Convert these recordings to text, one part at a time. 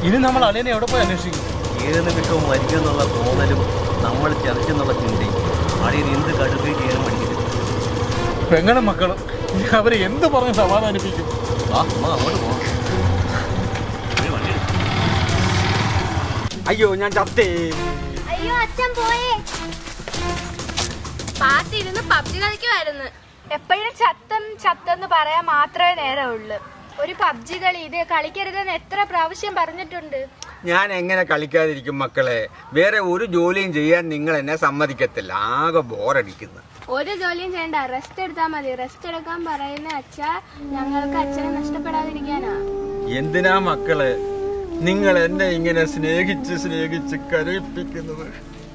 ഇനി നമ്മൾ അളിയനെ എവിടെ പോയി അന്വേഷിക്കും ഏത് നിമിഷവും മരിക്കുമെന്നുള്ള തോന്നലും നമ്മൾ ചതിച്ചെന്നുള്ള ചിന്തയും അടിയൻ എന്ത് കടുക്കുകയും ചെയ്യാനും പഠിക്കരുത് പെങ്ങളും മക്കളും അവരെ എന്ത് പറഞ്ഞ് സമാധാനിപ്പിക്കും ആ അമ്മ അങ്ങോട്ട് പോകാം അയ്യോ ഞാൻ ചത്തേ അയ്യോ അച്ഛൻ പോയേ പാത്തിരുന്ന് പബ്ജി കളിക്കുമായിരുന്നു എപ്പോഴും ചത്തൻ ചത്തെന്ന് പറയാൻ മാത്രമേ നേരമുള്ളൂ ഒരു പബ്ജി കളി ഇത് കളിക്കരുതെന്ന് എത്ര പ്രാവശ്യം പറഞ്ഞിട്ടുണ്ട് ഞാൻ എങ്ങനെ കളിക്കാതിരിക്കും മക്കളെ വേറെ ഒരു ജോലിയും ചെയ്യാൻ നിങ്ങൾ എന്നെ സമ്മതിക്കത്തില്ല ആകെ ബോറടിക്കുന്നു ഒരു ജോലിയും ചെയ്യണ്ട റെസ്റ്റ് എടുത്താൽ മതി റെസ്റ്റ് എടുക്കാൻ പറയുന്ന അച്ഛ ഞങ്ങൾക്ക് അച്ഛനെ നഷ്ടപ്പെടാതിരിക്കാനാ എന്തിനാ മക്കളെ നിങ്ങൾ എന്നെ ഇങ്ങനെ സ്നേഹിച്ച് സ്നേഹിച്ച് കരയിപ്പിക്കുന്നത്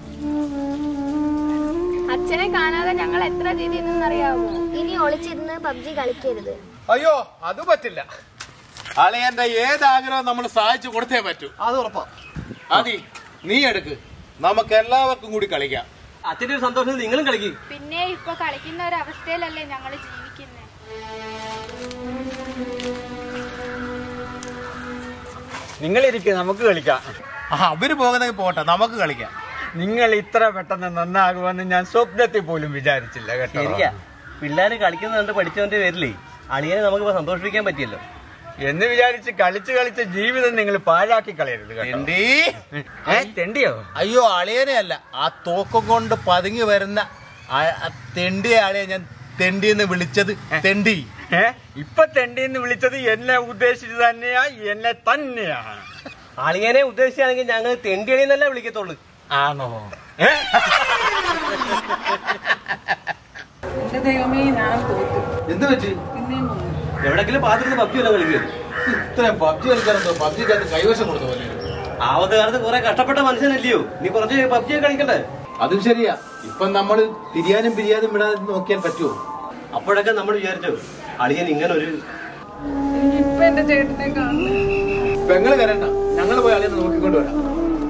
അച്ഛനെ കാണാതെ ഞങ്ങൾ എത്ര രീതി നിന്നറിയാവോ ഇനി ഒളിച്ചിരുന്ന് പബ്ജി കളിക്കരുത് അയ്യോ അത് പറ്റില്ല അളിയന്റെ ഏത് ആഗ്രഹം നമ്മൾ സഹായിച്ചു കൊടുത്തേ പറ്റൂ അത് ഉറപ്പാ അതി നീ എടുക്ക് നമുക്ക് എല്ലാവർക്കും കൂടി കളിക്കാം അച്ഛൻ്റെ ഒരു സന്തോഷത്തിൽ നിങ്ങളും കളിക്കും പിന്നെ ഇപ്പൊ കളിക്കുന്ന ഒരു അവസ്ഥയിലല്ലേ ഞങ്ങൾ ജീവിക്കുന്നത് നിങ്ങളിരിക്കുക നമുക്ക് കളിക്കാം ആ അവര് പോകുന്നെങ്കിൽ പോട്ടെ നമുക്ക് കളിക്കാം നിങ്ങൾ ഇത്ര പെട്ടെന്ന് നന്നാകുമെന്ന് ഞാൻ സ്വപ്നത്തിൽ പോലും വിചാരിച്ചില്ല കേട്ടോ ശരിയാ പിള്ളേര് കളിക്കുന്നത് കണ്ട് പഠിച്ചവന്റെ പേരിലേ അളിയനെ നമുക്കിപ്പോ സന്തോഷിപ്പിക്കാൻ പറ്റിയല്ലോ എന്ന് വിചാരിച്ച് കളിച്ച് കളിച്ച് ജീവിതം നിങ്ങൾ പാഴാക്കി കളയരുത് കേട്ടോ എന്തേ ഏ തെണ്ടിയോ അയ്യോ അളിയനെ അല്ല ആ തോക്കം കൊണ്ട് പതുങ്ങി വരുന്ന ആ- ആ തെണ്ടിയ ആളെ ഞാൻ തെണ്ടി എന്ന് വിളിച്ചത് തെണ്ടി ഏ ഇപ്പൊ തെണ്ടി എന്ന് വിളിച്ചത് എന്നെ ഉദ്ദേശിച്ച് തന്നെയാ എന്നെ തന്നെയാ അളിയനെ ഉദ്ദേശിച്ചാണെങ്കിൽ ഞങ്ങൾ തെണ്ടിയണി എന്നല്ല വിളിക്കത്തുള്ളൂ ആണോ ഏ എന്റെ ദൈവമേ ഞാൻ തോറ്റു എന്ത് പറ്റി പിന്നെയും വന്നു എവിടെങ്കിലും പാത്രത്തിൽ പബ്ജി വല്ല കളിക്കും ഇത്രയും പബ്ജി കളിക്കാനെന്തോ പബ്ജിക്കകത്ത് കൈവശം കൊടുത്ത പോലെ ആവത്ത് കാലത്ത് കുറെ കഷ്ടപ്പെട്ട മനുഷ്യനല്ലയോ നീ കുറച്ച് പബ്ജി കളിക്കണ്ടേ അതും ശരിയാ ഇപ്പൊ നമ്മള് തിരിയാനും പിരിയാനും വിടാതെ നോക്കിയാൽ പറ്റുമോ അപ്പോഴൊക്കെ നമ്മൾ വിചാരിച്ചു അളിയൻ ഇങ്ങനെ ഒരു എനിക്കിപ്പൊ എന്റെ ചേട്ടനെ കാണുന്നു പെങ്ങള് കരണ്ട ഞങ്ങൾ പോയി അളിയെ നോക്കിക്കൊണ്ട് വരാം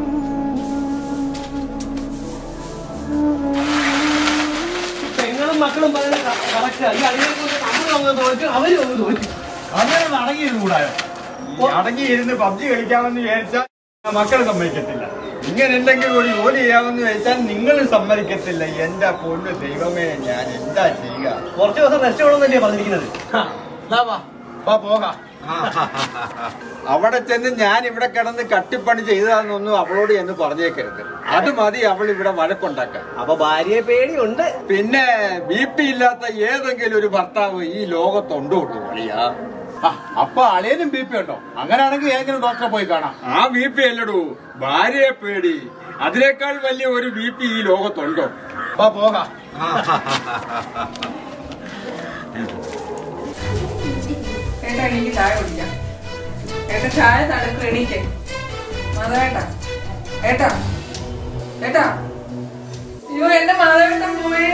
പെങ്ങളും മക്കളും പറയുന്നത് കറക്റ്റാ ഈ അളിയനെ കൊണ്ട് നമ്മൾ അങ്ങ് തോറ്റു അവര് അങ്ങ് തോറ്റു അങ്ങനെ അടങ്ങിയിരുന്നൂടായോ അടങ്ങിയിരുന്ന് പബ്ജി കളിക്കാമെന്ന് വിചാരിച്ചാൽ മക്കൾ സമ്മതിക്കത്തില്ല ഇങ്ങനെ എന്തെങ്കിലും ഒരു ജോലി ചെയ്യാമെന്ന് വെച്ചാൽ നിങ്ങൾ സമ്മതിക്കത്തില്ല എന്റെ പൊന്നു ദൈവമേ ഞാൻ എന്താ ചെയ്യുക കുറച്ച് ദിവസം റെസ്റ്റ് വേണമെന്നല്ലേ പറഞ്ഞിരിക്കുന്നത് എന്നാ വാ, വാ പോകാം അവിടെ ചെന്ന് ഞാൻ ഇവിടെ കിടന്ന് കട്ടിപ്പണി ചെയ്തതാണെന്നൊന്നും അവളോട് എന്ന് പറഞ്ഞേക്കരുത് അത് മതി അവൾ ഇവിടെ വഴക്കുണ്ടാക്കാൻ അപ്പൊ ഭാര്യയെ പേടിയുണ്ട് പിന്നെ ബി പി ഇല്ലാത്ത ഏതെങ്കിലും ഒരു ഭർത്താവ് ഈ ലോകത്തുണ്ടോ വളിയാ ആ, അപ്പൊ അളിയനും ബി പി ഉണ്ടോ അങ്ങനെയാണെങ്കിൽ ഏതെങ്കിലും ഡോക്ടറെ പോയി കാണാം ആ ബി പി അല്ലടൂ ഭാര്യയെ പേടി അതിനേക്കാൾ വലിയ ഒരു ബി പി ഈ ലോകത്തുണ്ടോ വാ പോകാം ഏട്ടാ എനിക്ക് ചായ കുടിക്കാം ഏട്ടാ ചായ തണുക്ക് എണീക്കേ മാധവേട്ടാ ഏട്ടാ ഏട്ടാ അയ്യോ എന്റെ മാധവേട്ടൻ പോയേ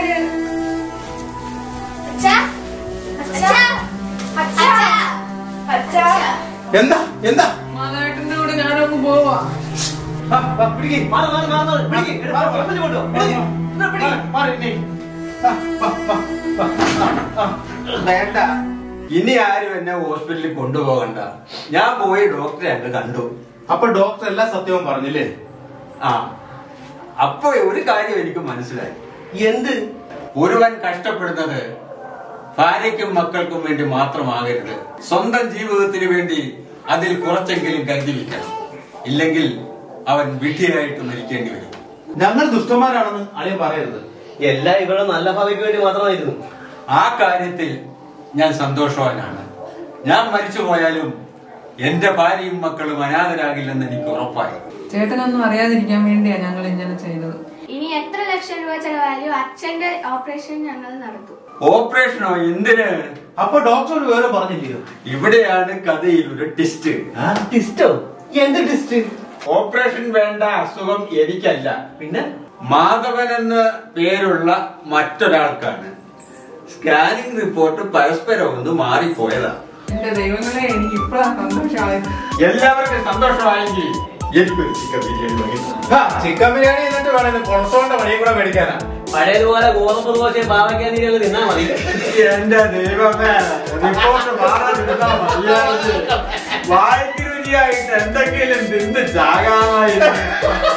അച്ഛാ അച്ഛാ അച്ഛാ അച്ഛാ എന്താ എന്താ മാധവേട്ടന്റെ കൂടെ ഞാനൊന്ന് പോവാ ആ, വാ, പിടിക്ക്. മാറ്, മാറ്, മാറ്, മാറ്. പിടിക്ക്. എടുത്ത് വാ, വാ. ഉറപ്പിച്ച് കൊണ്ടുപോ. പിടിക്ക്. എന്നാ പിടിക്ക്. മാറ്, മാറ് ഇനി. ആ, വാ, വാ, വാ. ആ, ആ. വേണ്ട ഇനി ആരും എന്നെ ഹോസ്പിറ്റലിൽ കൊണ്ടുപോകണ്ട ഞാൻ പോയി ഡോക്ടറെ അങ്ങ് കണ്ടു അപ്പൊ ഡോക്ടർ എല്ലാ സത്യവും പറഞ്ഞില്ലേ ആ അപ്പൊ ഒരു കാര്യം എനിക്ക് മനസ്സിലായി എന്ത് ഒരുവൻ കഷ്ടപ്പെടുന്നത് ഭാര്യയ്ക്കും മക്കൾക്കും വേണ്ടി മാത്രമാകരുത് സ്വന്തം ജീവിതത്തിന് വേണ്ടി അതിൽ കുറച്ചെങ്കിലും കരുതി വെക്കണം ഇല്ലെങ്കിൽ അവൻ വിധിയായിട്ട് മരിക്കേണ്ടി വരും ഞങ്ങൾ ദുഷ്ടന്മാരാണെന്ന് അളിയൻ പറയരുത് എല്ലാം ഇവരുടെ നല്ല ഭാവിക്ക് വേണ്ടി മാത്രമായിരുന്നു ആ കാര്യത്തിൽ ഞാൻ സന്തോഷവാനാണ് ഞാൻ മരിച്ചു പോയാലും എന്റെ ഭാര്യയും മക്കളും അനാഥരാകില്ലെന്ന് എനിക്ക് ഉറപ്പായി ചേട്ടനൊന്നും അറിയാതിരിക്കാൻ വേണ്ടിയാ ഞങ്ങൾ ഇങ്ങനെ ചെയ്തത് ഇനി എത്ര ലക്ഷം രൂപ ചെലവായാലും അച്ഛന്റെ ഓപ്പറേഷൻ ഞങ്ങൾ നടത്തും ഓപ്പറേഷനോ എന്തിന് അപ്പൊ ഡോക്ടർ ഒരു വിവരം പറഞ്ഞില്ലയോ ഇവിടെയാണ് കഥയിൽ ഒരു ടിസ്റ്റ് ടിസ്റ്റോ എന്ത് ടിസ്റ്റ് ഓപ്പറേഷൻ വേണ്ട അസുഖം എനിക്കല്ല പിന്നെ മാധവൻ എന്ന പേരുള്ള മറ്റൊരാൾക്കാണ് സ്കാനിംഗ് റിപ്പോർട്ട് പരസ്പരം ഒന്ന് മാറിപ്പോയതാ എന്റെ ദൈവങ്ങളെ എനിക്ക് ഇപ്പഴാ സന്തോഷമായത് എല്ലാവർക്കും സന്തോഷമായെങ്കിൽ എനിക്കൊരു ചിക്കൻ ബിരിയാണി വാങ്ങി ആ, ചിക്കൻ ബിരിയാണി എന്നിട്ട് വേണം കൊളസ്ട്രോളിന്റെ വഴിയും കൂടെ മേടിക്കാനാ പഴയതുപോലെ ഗോതമ്പ് ദോശയും പാവയ്ക്കാൻ നീ അങ്ങ് തിന്നാ മതി എന്റെ ദൈവമേ റിപ്പോർട്ട് മാറാതിരുന്നാ മതിയായിരുന്നു വായിക്ക് രുചി പട്ടിയായിട്ട് എന്തെങ്കിലും തിന്ന് ചാകാമായിരുന്നു